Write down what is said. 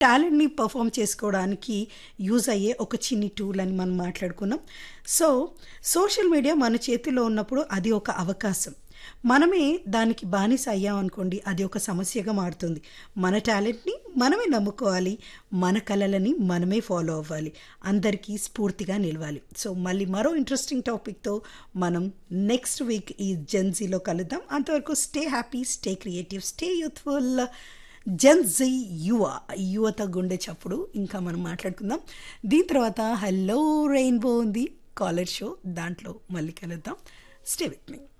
టాలెంట్ని పర్ఫామ్ చేసుకోవడానికి యూజ్ అయ్యే ఒక చిన్ని టూల్ అని మనం మాట్లాడుకున్నాం సో సోషల్ మీడియా మన చేతిలో ఉన్నప్పుడు అది ఒక అవకాశం మనమే దానికి బానిస అయ్యామనుకోండి అది ఒక సమస్యగా మారుతుంది మన టాలెంట్ని మనమే నమ్ముకోవాలి మన కళలని మనమే ఫాలో అవ్వాలి అందరికీ స్ఫూర్తిగా నిలవాలి సో మళ్ళీ మరో ఇంట్రెస్టింగ్ టాపిక్తో మనం నెక్స్ట్ వీక్ ఈ జెన్జీలో కలుద్దాం అంతవరకు stay happy stay creative stay youthful Gen Z యువ యువత గుండె చప్పుడు ఇంకా మనం మాట్లాడుకుందాం దీని తర్వాత హలో రెయిన్బో ఉంది కాలర్ షో దాంట్లో మళ్ళీ కలుద్దాం స్టే విత్ మీ